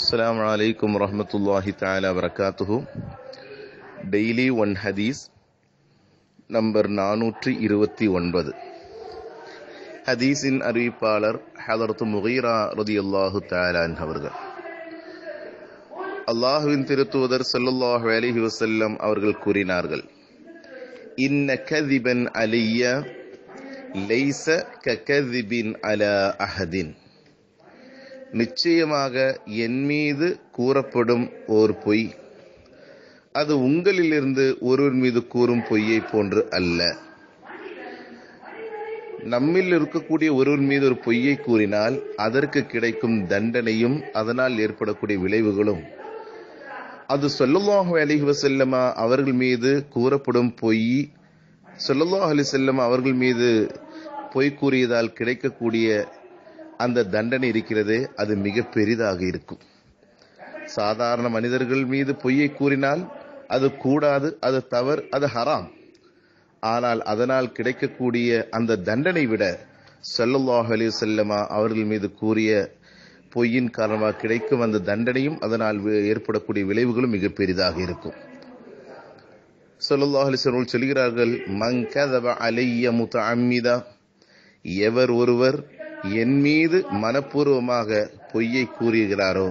السلام عليكم ورحمة الله تعالى وبركاته daily one ஹதீஸ் number நானூற்றி இருபத்தி ஒன்பது ஹதீஸின் அறிவிப்பாளர் ஹதரத்து முகீரா ரதியுல்லாஹு தாலான் அவர்கள் அல்லாஹுவின் திருத்துவதர் ஸல்லல்லாஹு அலைஹி வஸல்லம் அவர்கள் கூறினார்கள் இன்ன கதிபன் அலிய லைஸ ககதிபின் அலா அஹதின் நிச்சயமாக என் மீது கூறப்படும் ஓர் பொய் அது உங்களிலிருந்து ஒருவர் மீது கூறும் பொய்யை போன்று அல்ல நம்மில் இருக்கக்கூடிய ஒருவர் மீது ஒரு பொய்யை கூறினால் அதற்கு கிடைக்கும் தண்டனையும் அதனால் ஏற்படக்கூடிய விளைவுகளும் அது சொல்லல்லாஹு அலிஹி வசல்லமா அவர்கள் மீது கூறப்படும் பொய் சொல்லல்லாஹு அலி செல்லமா அவர்கள் மீது பொய் கூறியதால் கிடைக்கக்கூடிய அந்த தண்டனை இருக்கிறது அது மிக பெரிதாக இருக்கும் சாதாரண மனிதர்கள் மீது பொய்யை கூறினால் அது கூடாது அது தவறு அது ஹராம் ஆனால் அதனால் கிடைக்கக்கூடிய அந்த தண்டனை விட சல்லல்லாஹு அலி செல்லமா அவர்கள் மீது கூறிய பொய்யின் காரணமாக கிடைக்கும் அந்த தண்டனையும் அதனால் ஏற்படக்கூடிய விளைவுகளும் மிக பெரிதாக இருக்கும் சொல்லல்லாஹ் அலிஸ்வர்கள் சொல்கிறார்கள் மங்கதவ அலைய முத அம்மிதா எவர் ஒருவர் என் மீது மனப்பூர்வமாக பொய்யை கூறுகிறாரோ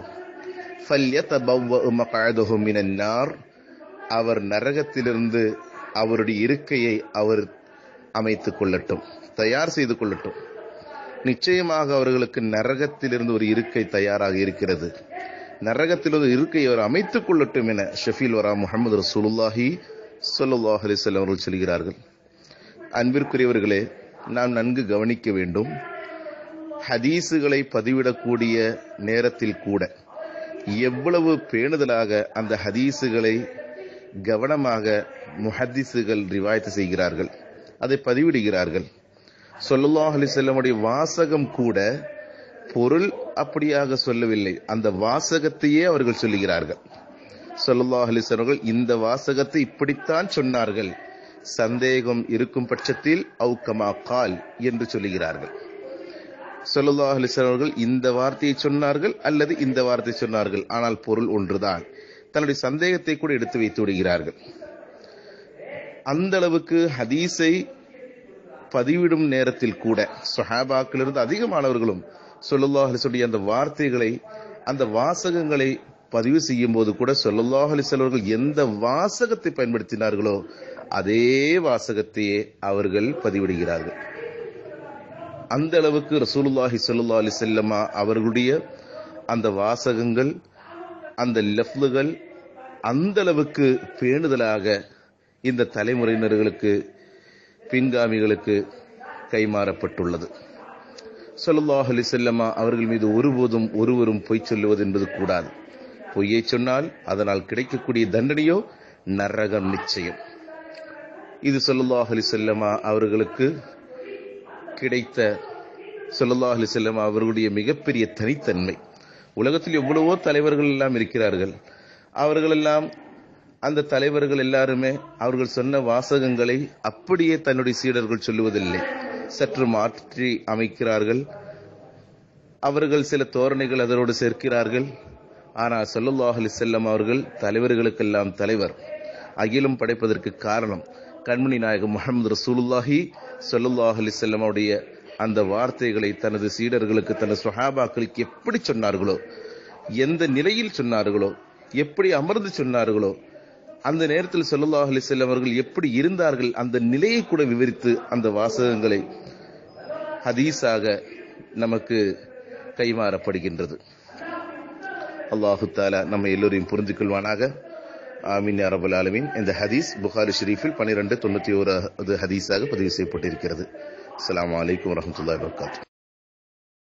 மினன்னார் அவர் நரகத்திலிருந்து அவருடைய இருக்கையை அவர் அமைத்துக் கொள்ளட்டும் தயார் செய்து கொள்ளட்டும் நிச்சயமாக அவர்களுக்கு நரகத்திலிருந்து ஒரு இருக்கை தயாராக இருக்கிறது நரகத்தில் ஒரு இருக்கை அவர் அமைத்துக் கொள்ளட்டும் என ஷஃபீல் வரா முகமது ரசூலுல்லாஹி சொல்லுல்லாஹ் அலிசல்லம் அவர்கள் சொல்கிறார்கள் அன்பிற்குரியவர்களே நாம் நன்கு கவனிக்க வேண்டும் ஹதீஸுகளை பதிவிடக்கூடிய நேரத்தில் கூட எவ்வளவு பேணுதலாக அந்த ஹதீஸுகளை கவனமாக முஹத்திஸுகள் ரிவாயத்து செய்கிறார்கள் அதை பதிவிடுகிறார்கள் சொல்லல்லாஹ் அலிசல்லமுடைய வாசகம் கூட பொருள் அப்படியாக சொல்லவில்லை அந்த வாசகத்தையே அவர்கள் சொல்லுகிறார்கள் சொல்லல்லாஹ் அலிசல்வர்கள் இந்த வாசகத்தை இப்படித்தான் சொன்னார்கள் சந்தேகம் இருக்கும் பட்சத்தில் அவுக்கமா கால் என்று சொல்லுகிறார்கள் சொல்லல்லாஹ் அலிசல்வர்கள் இந்த வார்த்தையை சொன்னார்கள் அல்லது இந்த வார்த்தை சொன்னார்கள் ஆனால் பொருள் ஒன்றுதான் தன்னுடைய சந்தேகத்தை கூட எடுத்து வைத்து விடுகிறார்கள் அந்த அளவுக்கு ஹதீஸை பதிவிடும் நேரத்தில் கூட சொஹாபாக்கிலிருந்து அதிகமானவர்களும் சொல்லுல்லாஹ் அலிசுடைய அந்த வார்த்தைகளை அந்த வாசகங்களை பதிவு செய்யும் போது கூட சொல்லுல்லாஹ் அலிசல்வர்கள் எந்த வாசகத்தை பயன்படுத்தினார்களோ அதே வாசகத்தையே அவர்கள் பதிவிடுகிறார்கள் அந்த அளவுக்கு ரசூலுல்லாஹி சொல்லுல்லா அலி செல்லம்மா அவர்களுடைய அந்த வாசகங்கள் அந்த லெஃப்லுகள் அந்த அளவுக்கு பேணுதலாக இந்த தலைமுறையினர்களுக்கு பின்காமிகளுக்கு கைமாறப்பட்டுள்ளது சொல்லுல்லாஹ் அலி செல்லம்மா அவர்கள் மீது ஒருபோதும் ஒருவரும் பொய் சொல்லுவது என்பது கூடாது பொய்யை சொன்னால் அதனால் கிடைக்கக்கூடிய தண்டனையோ நரகம் நிச்சயம் இது சொல்லுல்லாஹ் அலி செல்லமா அவர்களுக்கு கிடைத்த சொல்லுல்லாஹ் அலி செல்லமா அவர்களுடைய மிகப்பெரிய தனித்தன்மை உலகத்தில் எவ்வளவோ தலைவர்கள் எல்லாம் இருக்கிறார்கள் அவர்களெல்லாம் அந்த தலைவர்கள் எல்லாருமே அவர்கள் சொன்ன வாசகங்களை அப்படியே தன்னுடைய சீடர்கள் சொல்லுவதில்லை சற்று மாற்றி அமைக்கிறார்கள் அவர்கள் சில தோரணைகள் அதனோடு சேர்க்கிறார்கள் ஆனால் சொல்லுல்லாஹ் அலி செல்லம் அவர்கள் தலைவர்களுக்கெல்லாம் தலைவர் அகிலம் படைப்பதற்கு காரணம் கண்மணி நாயகம் முகமது ரசூலுல்லாஹி சொல்லுல்லாஹ் அலி செல்லமுடைய அந்த வார்த்தைகளை தனது சீடர்களுக்கு தனது சுஹாபாக்களுக்கு எப்படி சொன்னார்களோ எந்த நிலையில் சொன்னார்களோ எப்படி அமர்ந்து சொன்னார்களோ அந்த நேரத்தில் சொல்லுல்லாஹ் அலி செல்லம் அவர்கள் எப்படி இருந்தார்கள் அந்த நிலையை கூட விவரித்து அந்த வாசகங்களை ஹதீஸாக நமக்கு கைமாறப்படுகின்றது அல்லாஹு தாலா நம்ம எல்லோரையும் புரிந்து கொள்வானாக ஆமீன் அரபுல் ஆலமீன் இந்த ஹதீஸ் புகாரி ஷெரீஃபில் பன்னிரெண்டு தொண்ணூத்தி ஒரு ஹதீஸாக பதிவு செய்யப்பட்டிருக்கிறது அஸ்லாம் வலைக்கம் வரமத்துல்லா வரகாத்து